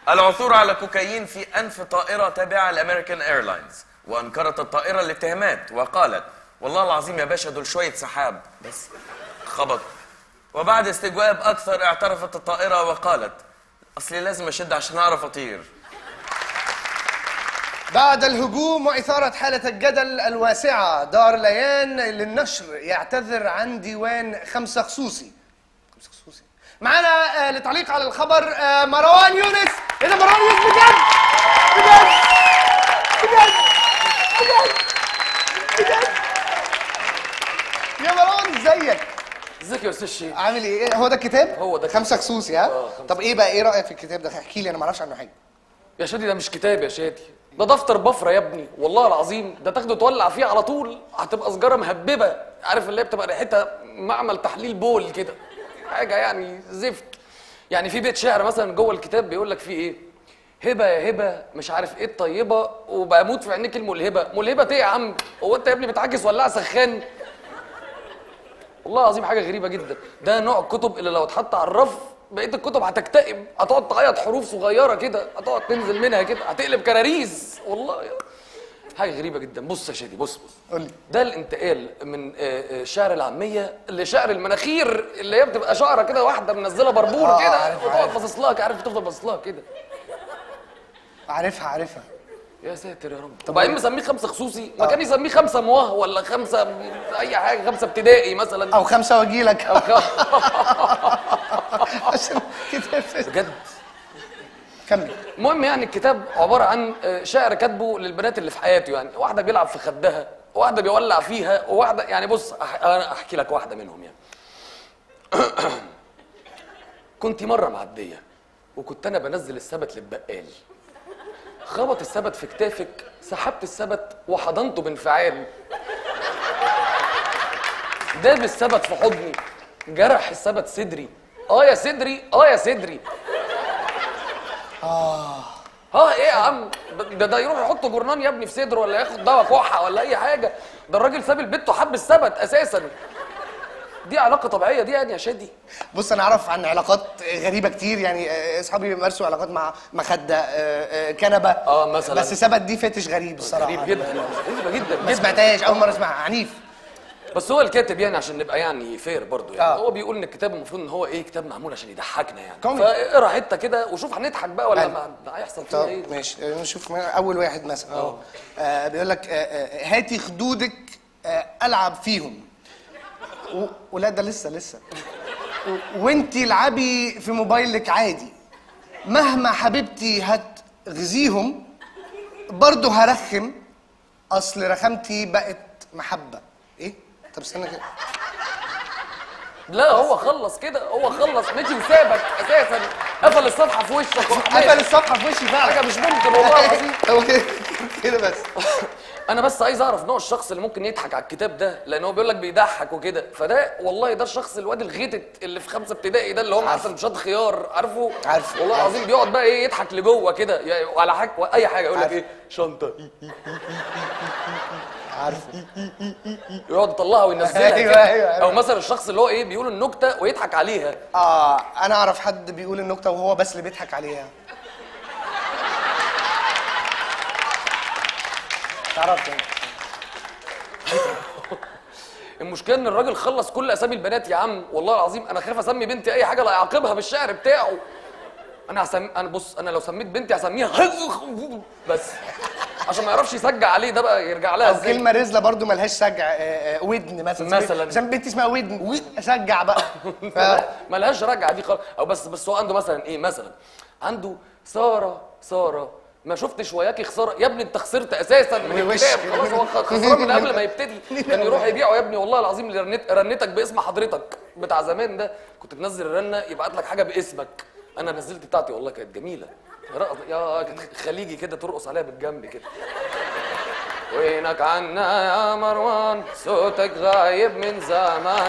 العثور على كوكايين في أنف طائرة تابعة لأمريكان إيرلاينز وأنكرت الطائرة الاتهامات وقالت والله العظيم يا باشا دول شوية سحاب بس خبط وبعد استجواب أكثر اعترفت الطائرة وقالت أصلي لازم أشد عشان أعرف أطير بعد الهجوم وإثارة حالة الجدل الواسعة دار ليان للنشر يعتذر عن ديوان خمسة خصوصي خمسة خصوصي معانا آه، لتعليق على الخبر آه، مروان يونس ايه ده مروان يونس بجد بجد بجد بجد بجد يا مروان ازيك ازيك يا استاذ شيخ عامل ايه هو ده الكتاب هو ده خمسة خصوصي ها آه، خمسة. طب ايه بقى ايه رأيك في الكتاب ده احكي لي انا ما اعرفش عنه حاجة يا شادي ده مش كتاب يا شادي ده دفتر بفره يا ابني والله العظيم ده تاخده تولع فيه على طول هتبقى سجاره مهببه عارف اللي هي بتبقى ريحتها معمل تحليل بول كده حاجه يعني زفت يعني في بيت شعر مثلا جوه الكتاب بيقول لك فيه ايه هبه يا هبه مش عارف ايه الطيبه وبموت في عينيك الملهبه ملهبه ايه يا عم هو انت يا ابني بتعجز ولا سخان والله العظيم حاجه غريبه جدا ده نوع الكتب اللي لو اتحط على الرف بقيه الكتب هتكتئب هتقعد تعيط حروف صغيره كده هتقعد تنزل منها كده هتقلب كراريس والله حاجه غريبه جدا بص يا شادي بص بص قول لي ده الانتقال من آه، آه، الشعر العاميه لشعر المناخير اللي هي بتبقى شعره كده واحده منزله بربور آه، كده عارف، وتقعد عارف. باصص لها عارف تفضل باصص لها كده عارفها عارفها يا ساتر يا رب وبعدين مسميه خمسه خصوصي ما كان يسميه خمسه مواه ولا خمسه اي حاجه خمسه ابتدائي مثلا او خمسة واجيلك أو خ- عشان كتاب بجد كمل المهم يعني الكتاب عباره عن آه، شعر كاتبه للبنات اللي في حياته يعني واحده بيلعب في خدها وواحده بيولع فيها وواحده يعني بص أح- انا احكي لك واحده منهم يعني كنت مره معديه وكنت انا بنزل السبت للبقال خبط السبت في كتافك سحبت السبت وحضنته بانفعال داب السبت في حضني جرح السبت صدري اه يا صدري اه يا صدري اه ايه يا عم ده ده يروح يحط جرنان يا ابني في صدره ولا ياخد دواء كحه ولا اي حاجه ده الراجل ساب البيت وحب السبت اساسا دي علاقه طبيعيه دي يعني يا شادي بص انا اعرف عن علاقات غريبه كتير يعني آه، اصحابي بيمارسوا علاقات مع مخده آه، آه، كنبه اه مثلا. بس ثبت دي فتش غريب الصراحه غريب جدا غريبه جدا ما سمعتهاش اول مره اسمعها عنيف بس هو الكاتب يعني عشان نبقى يعني فير برضه يعني آه. هو بيقول ان الكتاب المفروض ان هو ايه كتاب معمول عشان يضحكنا يعني كوميدي. فاقرا حته كده وشوف هنضحك بقى ولا حلو. ما ما هيحصل فينا طب ايه ماشي آه، نشوف من اول واحد مثلا اه آه، بيقول لك آه، آه، هاتي خدودك آه، العب فيهم و- ولا ده لسه لسه و- وانتي العبي في موبايلك عادي مهما حبيبتي هتغزيهم برضه هرخم اصل رخامتي بقت محبه ايه طب استنى كده لا هو خلص كده هو خلص مشي وسابك اساسا قفل الصفحه في وشك قفل الصفحه في وشي فعلا حاجه مش ممكن والله العظيم هو كده كده بس انا بس عايز اعرف نوع الشخص اللي ممكن يضحك على الكتاب ده لان هو بيقول لك بيضحك وكده فده والله ده الشخص الواد الغيتت اللي في خمسه ابتدائي ده اللي هو مع سندوتشات خيار عارفه عارفه. والله العظيم بيقعد بقى ايه يضحك لجوه كده يعني على حاجه اي حاجه يقول لك عارفه. ايه شنطه عارفه يقعد يطلعها وينزلها أيوة، كده أيوة، أيوة. او مثلا الشخص اللي هو ايه بيقول النكته ويضحك عليها اه انا اعرف حد بيقول النكته وهو بس اللي بيضحك عليها تعرف يعني المشكله ان الراجل خلص كل اسامي البنات يا عم والله العظيم انا خايف اسمي بنتي اي حاجه لا يعاقبها بالشعر بتاعه انا هسمي انا بص انا لو سميت بنتي هسميها بس عشان ما يعرفش يسجع عليه ده بقى يرجع لها او ازاي كلمه رزله برضو ملهاش سجع آه، آه، ودن مثلا مثلاً. عشان بنتي اسمها ودن سجع بقى ف... ملهاش رجعه دي خالص او بس بس هو عنده مثلا ايه مثلا عنده ساره ساره ما شفتش وياكي خساره يا ابني انت خسرت اساسا من وش. الكتاب خلاص هو خ- خسران من قبل ما يبتدي كان يروح يبيعه يا ابني والله العظيم اللي رنت رنتك باسم حضرتك بتاع زمان ده كنت تنزل الرنه يبعت لك حاجه باسمك انا نزلت بتاعتي والله كانت جميله رقص يا كانت خليجي كده ترقص عليها بالجنب كده وينك عنا يا مروان صوتك غايب من زمان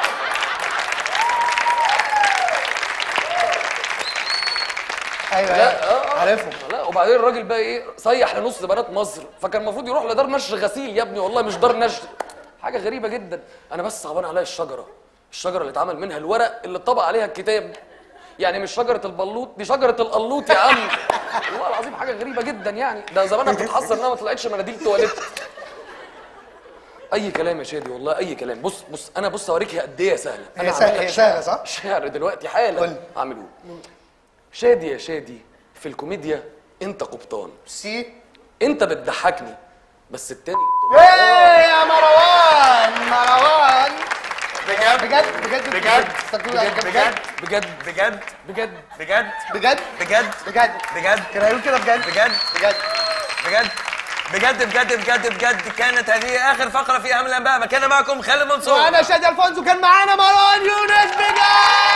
ايوه لا أيوة. آه، آه. عارفهم لا وبعدين الراجل بقى ايه صيح لنص بنات مصر فكان المفروض يروح لدار نشر غسيل يا ابني والله مش دار نشر حاجه غريبه جدا انا بس صعبان عليا الشجره الشجره اللي اتعمل منها الورق اللي اتطبق عليها الكتاب يعني مش شجره البلوط دي شجره القلوط يا عم والله العظيم حاجه غريبه جدا يعني ده زمانها بتتحسر انها ما طلعتش مناديل تواليت اي كلام يا شادي والله اي كلام بص بص انا بص اوريك هي قد ايه سهله هي انا سهلة- هعمل لك هي سهلة، شعر- صح؟ شعر دلوقتي قول حالا لي. اعمله شادي يا شادي في الكوميديا انت قبطان سي انت بتضحكني بس التاني ايه يا مروان مروان بجد بجد بجد بجد بجد بجد بجد بجد بجد بجد بجد بجد بجد بجد كان هيقول كده بجد بجد بجد بجد بجد بجد بجد بجد كانت هذه اخر فقره في اهم الانباء ما كان معكم خالد منصور وانا شادي الفونسو كان معانا مروان يونس بجد